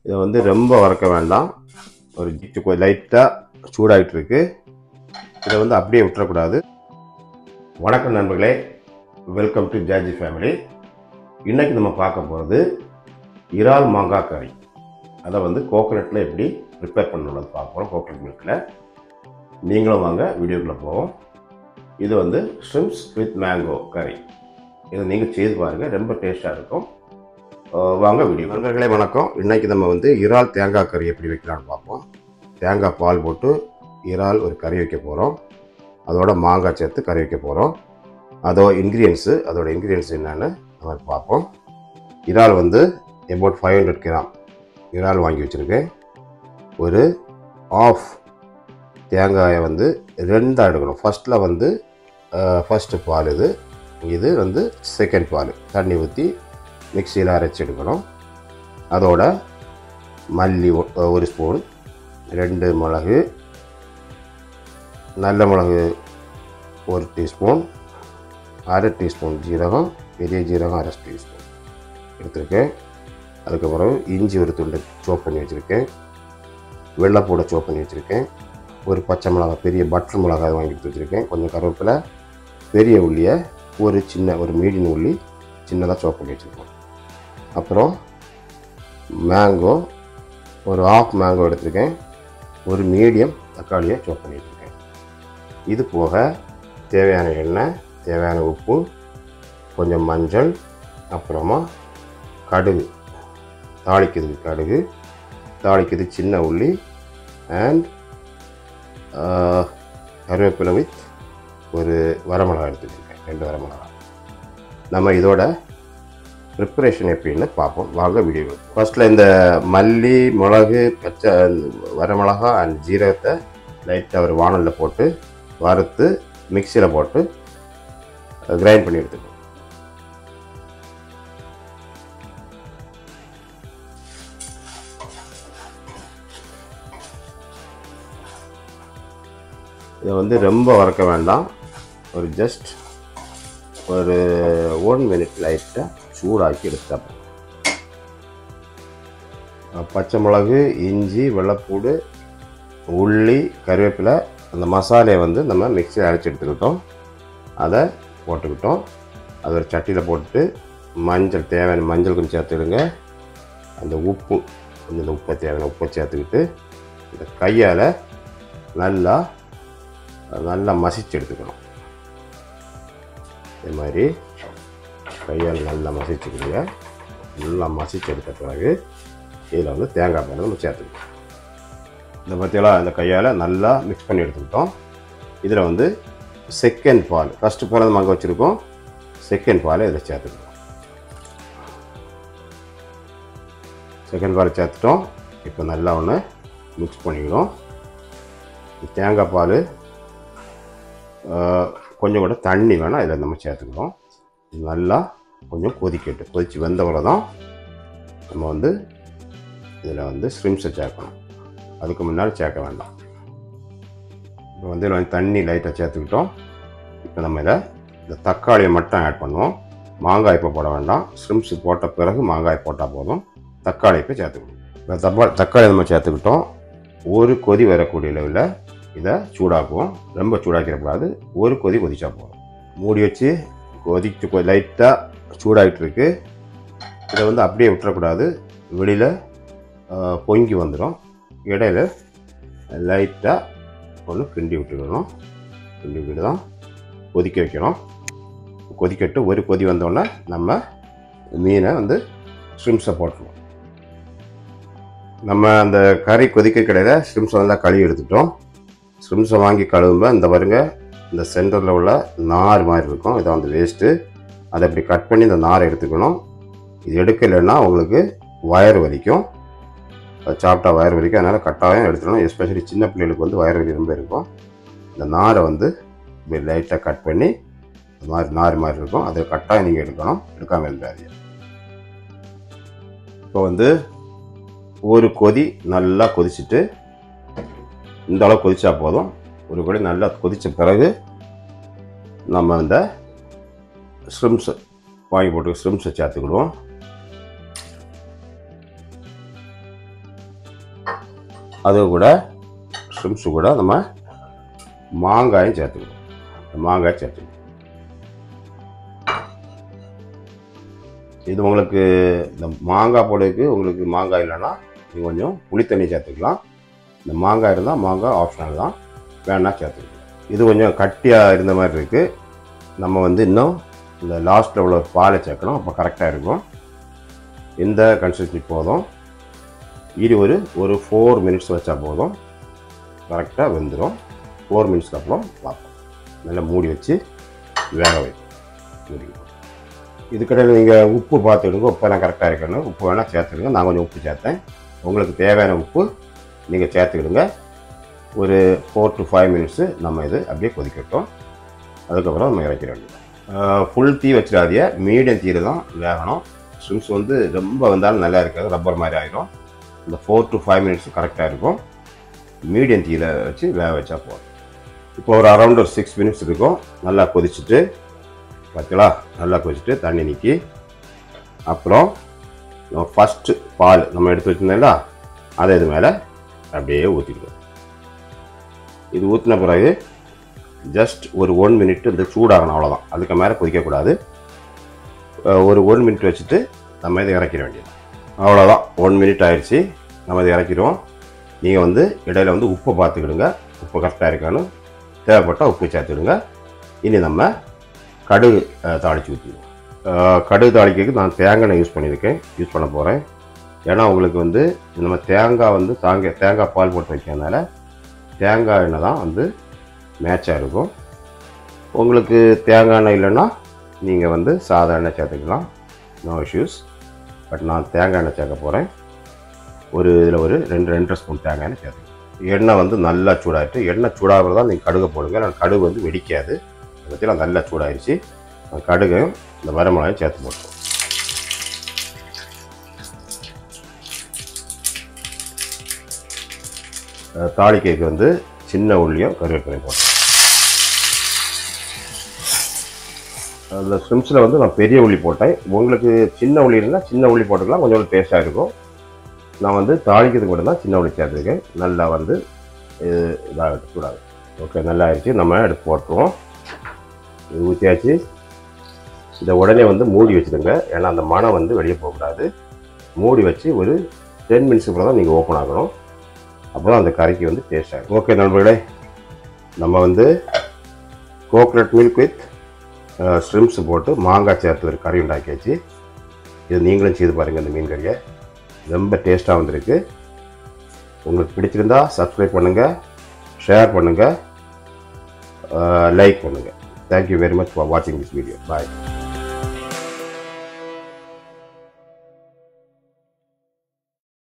இதை வந்து ரொம்ப வறுக்க வேண்டாம் ஒரு லைட்டாக சூடாகிட்டு இருக்கு இதை வந்து அப்படியே விட்டுறக்கூடாது வணக்கம் நண்பர்களே வெல்கம் டு ஜாஜி ஃபேமிலி இன்னைக்கு நம்ம பார்க்க போகிறது இறால் மாங்காய் கறி அதை வந்து கோகனட்டில் எப்படி ப்ரிப்பேர் பண்ணுறது பார்க்க போகிறோம் கோகனட் மில்கில் நீங்களும் வாங்க வீடியோக்குள்ளே போவோம் இது வந்து ஷ்ரிம்ஸ் வித் மேங்கோ கறி இதை நீங்கள் செய்து பாருங்கள் ரொம்ப டேஸ்ட்டாக இருக்கும் அஹ் வாங்க வீடியோ நண்பர்களே வணக்கம் இன்னைக்கு நம்ம வந்து இறால் தேங்காய் கறி எப்படி வைக்கலாம்னு பார்ப்போம் தேங்காய் பால் போட்டு இறால் ஒரு கறி வைக்க போகிறோம் அதோட மாங்காய் சேர்த்து கறி வைக்க போகிறோம் அதோட இன்க்ரீடியன்ஸு அதோட இன்க்ரீடியன்ஸ் என்னென்னு நம்ம பார்ப்போம் இறால் வந்து about ஃபைவ் ஹண்ட்ரட் கிராம் இறால் வாங்கி வச்சுருக்கேன் ஒரு ஆஃப் தேங்காயை வந்து ரெண்டாக எடுக்கணும் ஃபஸ்ட்டில் வந்து ஃபஸ்ட்டு பால் இது இது வந்து செகண்ட் பால் தண்ணி ஊற்றி மிக்சியில் அரைச்சி எடுக்கணும் அதோட மல்லி ஒ- ஒரு ஸ்பூன் ரெண்டு மிளகு நல்ல மிளகு ஒரு டீஸ்பூன் அரை டீஸ்பூன் ஜீரகம் பெரிய ஜீரகம் அரை டீஸ்பூன் எடுத்திருக்கேன் அதுக்கப்புறம் இஞ்சி ஒரு துண்டு சோப் பண்ணி வச்சுருக்கேன் வெள்ளைப்பூடை சோப் பண்ணி வச்சுருக்கேன் ஒரு பச்சை மிளகாய் பெரிய பட்டர் மிளகாய் வாங்கி எடுத்து வச்சுருக்கேன் கொஞ்சம் கருவேப்பிலை பெரிய உள்ளியை ஒரு சின்ன ஒரு மீடியம் உள்ளி சின்னதாக சோப் பண்ணி வச்சுருக்கோம் அப்புறம் மேங்கோ ஒரு ஆஃப் மேங்கோ எடுத்திருக்கேன் ஒரு மீடியம் தக்காளியை சோப் பண்ணி வச்சுருக்கேன் இது போக தேவையான எண்ணெய் தேவையான உப்பு கொஞ்சம் மஞ்சள் அப்புறமா கடுகு தாளிக்குது கடுகு தாளிக்குது சின்ன உள்ளி அண்ட் கருவேப்பிலை வித் ஒரு வரமிளகாய் எடுத்து வச்சுருக்கேன் ரெண்டு வரமிளகாய் நம்ம இதோட ப்ரிப்பரேஷன் எப்படின்னு பார்ப்போம் வாங்க வீடியோ ஃபர்ஸ்ட்டில் இந்த மல்லி மிளகு பச்சை வரமிளகா அண்ட் ஜீரகத்தை லைட்டாக ஒரு வானலில் போட்டு வறுத்து மிக்சியில் போட்டு கிரைண்ட் பண்ணி எடுத்துக்கணும் இதை வந்து ரொம்ப வறுக்க வேண்டாம் ஒரு ஜஸ்ட் ஒரு ஒன் மினிட் லைட்டாக சூடாக்கி எடுத்தா போதும். அஹ் பச்சை மிளகு இஞ்சி வெள்ளைப்பூடு உள்ளி கருவேப்பிலை அந்த மசாலையை வந்து நம்ம மிக்சியில் அரைச்சி எடுத்துக்கிட்டோம் அதை போட்டுக்கிட்டோம் அதை ஒரு சட்டியில் போட்டு மஞ்சள் தேவையான மஞ்சள் கொஞ்சம் சேர்த்துடுங்க அந்த உப்பு கொஞ்சம் இந்த உப்பை தேவையான உப்பை சேர்த்துக்கிட்டு இந்த கையால் நல்லா நல்லா மசிச்சு எடுத்துக்கணும் இதே மாதிரி கையால் நல்லா மசிச்சுக்கிடுங்க நல்லா மசிச்சு எடுத்த பிறகு இதில் வந்து தேங்காய் பால் நம்ம சேர்த்துக்கணும் இந்த பற்றியெல்லாம் இந்த கையால் நல்லா மிக்ஸ் பண்ணி எடுத்துக்கிட்டோம் இதில் வந்து செகண்ட் பால் ஃபஸ்ட்டு பால் நம்ம அங்கே வச்சுருக்கோம் செகண்ட் பாலை இதில் சேர்த்துக்கணும் செகண்ட் பால் சேர்த்துட்டோம் இப்போ நல்லா ஒன்று மிக்ஸ் பண்ணிக்கணும் தேங்காய் பால் ஆஹ், கொஞ்சம் கூட தண்ணி வேணால் இதில் நம்ம சேர்த்துக்கிறோம் இது நல்லா கொஞ்சம் கொதிக்கட்டு கொதித்து வெந்தவரை தான் நம்ம வந்து இதில் வந்து ஸ்ட்ரிம்ஸை சேர்க்கணும் அதுக்கு முன்னாடி சேர்க்க வேண்டாம் இப்போ வந்து இதில் வந்து தண்ணி லைட்டாக சேர்த்துக்கிட்டோம் இப்போ நம்ம இதை இந்த தக்காளியை மட்டும் ஆட் பண்ணுவோம் மாங்காய் இப்போ போட வேண்டாம் ஸ்ட்ரிம்ஸ் போட்ட பிறகு மாங்காய் போட்டால் போதும் தக்காளி இப்போ சேர்த்துக்கணும் இப்போ தப்பா தக்காளி நம்ம சேர்த்துக்கிட்டோம் ஒரு கொதி வரக்கூடிய அளவில் இதை சூடாக்குவோம் ரொம்ப சூடாக்கிடக்கூடாது ஒரு கொதி கொதிச்சா போதும் மூடி வச்சு கொதிச்சு லைட்டாக சூடாகிட்டு இருக்கு இதை வந்து அப்படியே விட்டுறக்கூடாது வெளியில் பொங்கி வந்துடும் இடையில லைட்டாக ஒன்று கிண்டி விட்டுக்கணும் கிண்டி விட்டு தான் கொதிக்க வைக்கணும் கொதிக்கட்டு ஒரு கொதி வந்தோடனே நம்ம மீனை வந்து ஸ்ட்ரிம்ஸை போட்டுருவோம் நம்ம அந்த கறி கொதிக்க கடையில் ஸ்ட்ரிம்ஸை நல்லா கழுவி எடுத்துட்டோம் ஸ்ட்ரிம்ஸை வாங்கி கழுவும்போது இந்த பாருங்க இந்த சென்டரில் உள்ள நார் மாதிரி இருக்கும் இதை வந்து வேஸ்ட்டு அதை அப்படி கட் பண்ணி இந்த நாரை எடுத்துக்கணும் இது எடுக்கலைன்னா உங்களுக்கு வயர் வலிக்கும் அது சாப்பிட்டா வயர் வலிக்கும் அதனால் கட்டாயம் எடுத்துக்கணும் எஸ்பெஷலி சின்ன பிள்ளைகளுக்கு வந்து வயர் வலி ரொம்ப இருக்கும் இந்த நாரை வந்து இப்படி லைட்டாக கட் பண்ணி இந்த மாதிரி நார் மாதிரி இருக்கும் அதை கட்டாயம் நீங்கள் எடுக்கணும் எடுக்காமல் இருந்தாதீங்க இப்போ வந்து ஒரு கொதி நல்லா கொதிச்சுட்டு இந்த அளவு கொதிச்சா போதும் ஒரு கொடி நல்லா கொதிச்ச பிறகு நம்ம இந்த ஸ்ரிம்ஸ் வாங்கி போட்டு ஸ்ரிம்ஸை சேர்த்துக்கிடுவோம் அது கூட ஷ்ரிம்ஸு கூட நம்ம மாங்காயும் சேர்த்துக்கணும் இந்த மாங்காய் சேர்த்துக்கணும் இது உங்களுக்கு இந்த மாங்காய் போடுறதுக்கு உங்களுக்கு மாங்காய் இல்லைன்னா நீங்கள் கொஞ்சம் புளி தண்ணி சேர்த்துக்கலாம் இந்த மாங்காய் இருந்தால் மாங்காய் ஆப்ஷனல் தான் வேணா சேர்த்துக்கலாம் இது கொஞ்சம் கட்டியாக இருந்த மாதிரி இருக்குது நம்ம வந்து இன்னும் இந்த லாஸ்ட்டில் உள்ள பாலை சேர்க்கணும் அப்போ கரெக்டாக இருக்கும் இந்த கன்சிஸ்டன்சி போதும் இது ஒரு ஒரு ஃபோர் மினிட்ஸ் வச்சா போதும் கரெக்டாக வெந்துடும் ஃபோர் மினிட்ஸ்க்கு அப்புறம் பார்ப்போம் நல்லா மூடி வச்சு வேக வைக்கும் மூடிக்கணும் இதுக்கடையில் நீங்கள் உப்பு பார்த்துடுங்க உப்பெல்லாம் கரெக்டாக இருக்கணும் உப்பு வேணால் சேர்த்துடுங்க நான் கொஞ்சம் உப்பு சேர்த்தேன் உங்களுக்கு தேவையான உப்பு நீங்கள் சேர்த்துக்கிடுங்க ஒரு ஃபோர் டு ஃபைவ் மினிட்ஸு நம்ம இது அப்படியே கொதிக்கட்டும் அதுக்கப்புறம் நம்ம இறக்கிட வேண்டியது ஃபுல் தீ வச்சிடாதீங்க மீடியம் தீயில் தான் வேகணும் ஸ்விம்ஸ் வந்து ரொம்ப வந்தாலும் நல்லா இருக்காது ரப்பர் மாதிரி ஆகிடும் இந்த ஃபோர் டு ஃபைவ் மினிட்ஸ் கரெக்டாக இருக்கும் மீடியம் தீயில் வச்சு வேக வச்சா போதும் இப்போ ஒரு அரௌண்ட் ஒரு சிக்ஸ் மினிட்ஸ் இருக்கும் நல்லா கொதிச்சுட்டு பார்த்தீங்களா நல்லா கொதிச்சுட்டு தண்ணி நிற்கி அப்புறம் நம்ம ஃபஸ்ட்டு பால் நம்ம எடுத்து வச்சுருந்தோம்ல அதை இது மேலே அப்படியே ஊற்றிடுவோம் இது ஊற்றின பிறகு ஜஸ்ட் ஒரு ஒன் மினிட் இந்த சூடாகணும் அவ்வளோதான் அதுக்கு மேலே கொதிக்கக்கூடாது அஹ் ஒரு ஒன் மினிட் வச்சுட்டு நம்ம இதை இறக்கிட வேண்டியது அவ்வளோதான் ஒன் மினிட் ஆயிடுச்சு நம்ம இதை இறக்கிடுவோம் நீங்கள் வந்து இடையில வந்து உப்பை பார்த்துக்கிடுங்க உப்பு கரெக்டாக இருக்கான்னு தேவைப்பட்டால் உப்பு சேர்த்துடுங்க இனி நம்ம கடுகு அஹ், தாளிச்சு ஊற்றிடுவோம் அஹ், கடுகு தாளிக்கிறதுக்கு நான் தேங்காய் எண்ணெய் யூஸ் பண்ணியிருக்கேன் யூஸ் பண்ண போகிறேன் ஏன்னா உங்களுக்கு வந்து நம்ம தேங்காய் வந்து தாங்க தேங்காய் பால் போட்டு வைக்கிறதுனால தேங்காய் எண்ணெய் தான் வந்து மேட்சாக இருக்கும் உங்களுக்கு தேங்காய் எண்ணெய் இல்லைன்னா நீங்கள் வந்து சாதா எண்ணெய் சேர்த்துக்கலாம் நோ இஷ்யூஸ் பட் நான் தேங்காய் எண்ணெய் சேர்க்க போகிறேன் ஒரு இதில் ஒரு ரெண்டு ரெண்டரை ஸ்பூன் தேங்காய் எண்ணெய் சேர்த்துக்கலாம் எண்ணெய் வந்து நல்லா சூடாகிட்டு எண்ணெய் சூடாகிறது தான் நீங்கள் கடுகை போடுங்க நான் கடுகு வந்து வெடிக்காது அதை பற்றிலாம் நல்லா சூடாயிருச்சு நான் கடுகையும் இந்த வரமிளகாயும் சேர்த்து போட்டுருவோம் அஹ் தாளிக்கைக்கு வந்து சின்ன உள்ளியும் கருவேப்பிலையும் போட்டோம் அதில் ஸ்விம்ஸில் வந்து நான் பெரிய உள்ளி போட்டேன் உங்களுக்கு சின்ன உள்ளி இருந்தால் சின்ன உள்ளி போட்டுக்கலாம் கொஞ்சம் டேஸ்ட்டாக இருக்கும் நான் வந்து தாளிக்கிறதுக்கு மட்டும் தான் சின்ன உள்ளி சேர்த்துருக்கேன் நல்லா வந்து இது இதாக சூடாது ஓகே நல்லா ஆயிடுச்சு நம்ம எடுத்து போட்டுருவோம் இது ஊற்றியாச்சு இதை உடனே வந்து மூடி வச்சுடுங்க ஏன்னா அந்த மனம் வந்து வெளியே போகக்கூடாது மூடி வச்சு ஒரு டென் மினிட்ஸுக்கு தான் நீங்கள் ஓப்பன் ஆகணும் அப்போ தான் அந்த கறிக்கு வந்து டேஸ்ட் ஆகும் ஓகே நண்பர்களே நம்ம வந்து கோகனட் மில்க் வித் ஸ்ட்ரிம்ஸ் போட்டு மாங்காய் சேர்த்து ஒரு கறி உண்டாக்கியாச்சு இது நீங்களும் செய்து பாருங்கள் இந்த மீன் கறியை ரொம்ப டேஸ்ட்டாக வந்திருக்கு உங்களுக்கு பிடிச்சிருந்தா சப்ஸ்கிரைப் பண்ணுங்கள் ஷேர் பண்ணுங்கள் லைக் பண்ணுங்கள் தேங்க்யூ வெரி மச் ஃபார் வாட்சிங் திஸ் வீடியோ பாய்